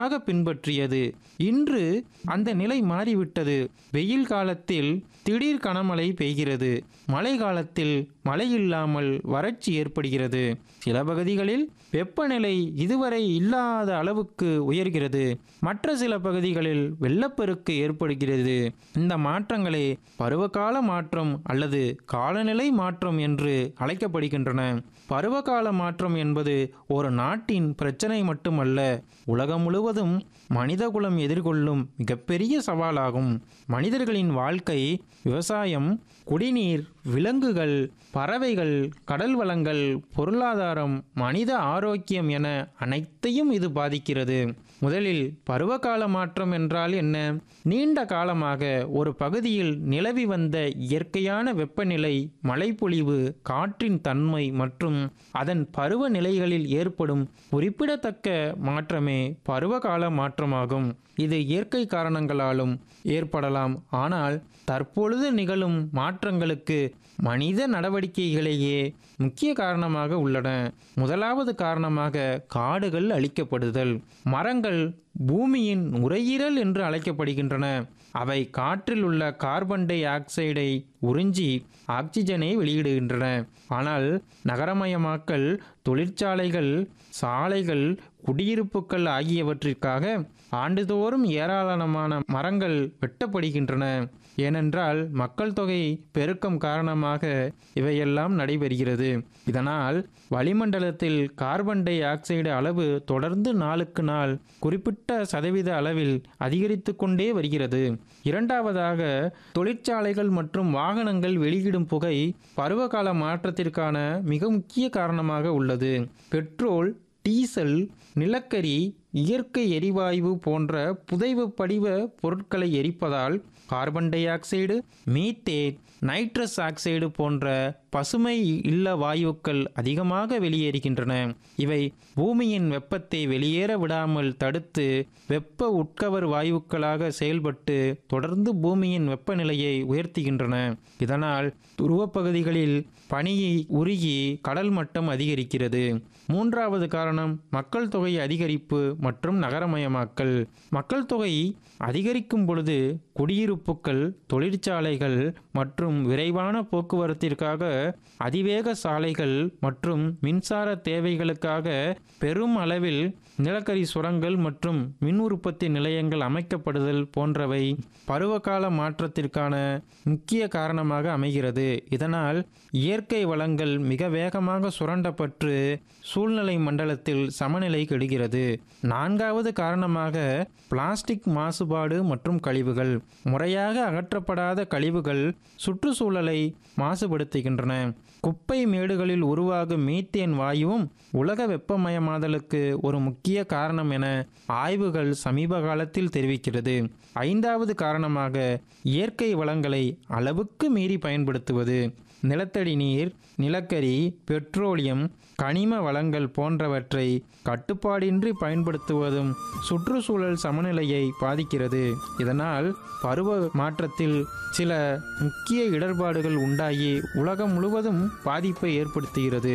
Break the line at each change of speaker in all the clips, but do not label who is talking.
ஆக பின்பற்றியது இன்று அந்த நிலை மாறிவிட்டது வெயில் காலத்தில் திடீர் கனமழை பெய்கிறது மழை காலத்தில் மழை இல்லாமல் வறட்சி ஏற்படுகிறது சில பகுதிகளில் வெப்பநிலை இதுவரை இல்லாத அளவுக்கு உயர்கிறது மற்ற சில பகுதிகளில் வெள்ளப்பெருக்கு ஏற்படுகிறது இந்த மாற்றங்களே பருவகால மாற்றம் அல்லது காலநிலை மாற்றம் என்று அழைக்கப்படுகின்றன பருவகால மாற்றம் என்பது ஒரு நாட்டின் பிரச்சனை மட்டுமல்ல உலகம் முழுவதும் மனிதகுலம் எதிர்கொள்ளும் மிகப்பெரிய சவாலாகும் மனிதர்களின் வாழ்க்கை விவசாயம் குடிநீர் விலங்குகள் பறவைகள் கடல் வளங்கள் பொருளாதாரம் மனித ஆரோக்கியம் என அனைத்தையும் இது பாதிக்கிறது முதலில் பருவகால மாற்றம் என்றால் என்ன நீண்ட காலமாக ஒரு பகுதியில் நிலவி வந்த இயற்கையான வெப்பநிலை மழைப்பொழிவு காற்றின் தன்மை மற்றும் அதன் பருவநிலைகளில் ஏற்படும் குறிப்பிடத்தக்க மாற்றமே பருவகால மாற்றமாகும் இது இயற்கை காரணங்களாலும் ஏற்படலாம் ஆனால் தற்பொழுது நிகழும் மாற்றங்களுக்கு மனித நடவடிக்கைகளையே முக்கிய காரணமாக உள்ளன முதலாவது காரணமாக காடுகள் அழிக்கப்படுதல் மரங்கள் பூமியின் நுரையீரல் என்று அழைக்கப்படுகின்றன அவை காற்றில் உள்ள கார்பன் டை ஆக்சைடை உறிஞ்சி ஆக்சிஜனை வெளியிடுகின்றன ஆனால் நகரமயமாக்கல் தொழிற்சாலைகள் சாலைகள் குடியிருப்புகள் ஆகியவற்றிற்காக ஆண்டுதோறும் ஏராளமான மரங்கள் வெட்டப்படுகின்றன ஏனென்றால் மக்கள் தொகை பெருக்கம் காரணமாக இவையெல்லாம் நடைபெறுகிறது இதனால் வளிமண்டலத்தில் கார்பன் டை ஆக்சைடு அளவு தொடர்ந்து நாளுக்கு நாள் குறிப்பிட்ட சதவீத அளவில் அதிகரித்து கொண்டே வருகிறது இரண்டாவதாக தொழிற்சாலைகள் மற்றும் வாகனங்கள் வெளியிடும் புகை பருவகால மாற்றத்திற்கான மிக முக்கிய காரணமாக உள்ளது பெட்ரோல் டீசல் நிலக்கரி இயற்கை எரிவாயு போன்ற புதைவு படிவ பொருட்களை எரிப்பதால் carbon dioxide methane nitrous oxide போன்ற பசுமை இல்ல வாயுக்கள் அதிகமாக வெளியேறுகின்றன இவை பூமியின் வெப்பத்தை வெளியேற விடாமல் தடுத்து வெப்ப உட்கவர் வாயுக்களாக செயல்பட்டு தொடர்ந்து பூமியின் வெப்பநிலையை உயர்த்துகின்றன இதனால் துருவப்பகுதிகளில் பனியை உருகி கடல் மட்டம் அதிகரிக்கிறது மூன்றாவது காரணம் மக்கள் தொகை அதிகரிப்பு மற்றும் நகரமயமாக்கல் மக்கள் தொகை அதிகரிக்கும் பொழுது குடியிருப்புகள் தொழிற்சாலைகள் மற்றும் விரைவான போக்குவரத்திற்காக அதிவேக சாலைகள் மற்றும் மின்சார தேவைகளுக்காக பெரும் அளவில் நிலக்கரி சுரங்கள் மற்றும் மின் உற்பத்தி நிலையங்கள் அமைக்கப்படுதல் போன்றவை பருவகால மாற்றத்திற்கான முக்கிய காரணமாக அமைகிறது இதனால் இயற்கை வளங்கள் மிக வேகமாக சுரண்டப்பட்டு சூழ்நிலை மண்டலத்தில் சமநிலை கெடுகிறது நான்காவது காரணமாக பிளாஸ்டிக் மாசுபாடு மற்றும் கழிவுகள் முறையாக அகற்றப்படாத கழிவுகள் சுற்றுச்சூழலை மாசுபடுத்துகின்றன குப்பை மேடுகளில் உருவாகும் மீத்தேன் வாயுவும் உலக வெப்பமயமாதலுக்கு ஒரு முக்கிய காரணம் என ஆய்வுகள் சமீப காலத்தில் தெரிவிக்கிறது ஐந்தாவது காரணமாக இயற்கை வளங்களை அளவுக்கு மீறி பயன்படுத்துவது நிலத்தடி நீர் நிலக்கரி பெட்ரோலியம் கனிம வளங்கள் போன்றவற்றை கட்டுப்பாடின்றி பயன்படுத்துவதும் சுற்றுச்சூழல் சமநிலையை பாதிக்கிறது இதனால் பருவ மாற்றத்தில் சில முக்கிய இடர்பாடுகள் உண்டாகி உலகம் முழுவதும் பாதிப்பை ஏற்படுத்துகிறது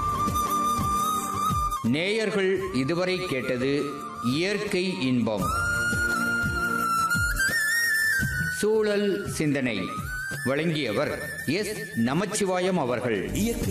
நேயர்கள் இதுவரை கேட்டது இயற்கை இன்பம் சூழல் சிந்தனை வழங்கியவர் எஸ் நமச்சிவாயம் அவர்கள்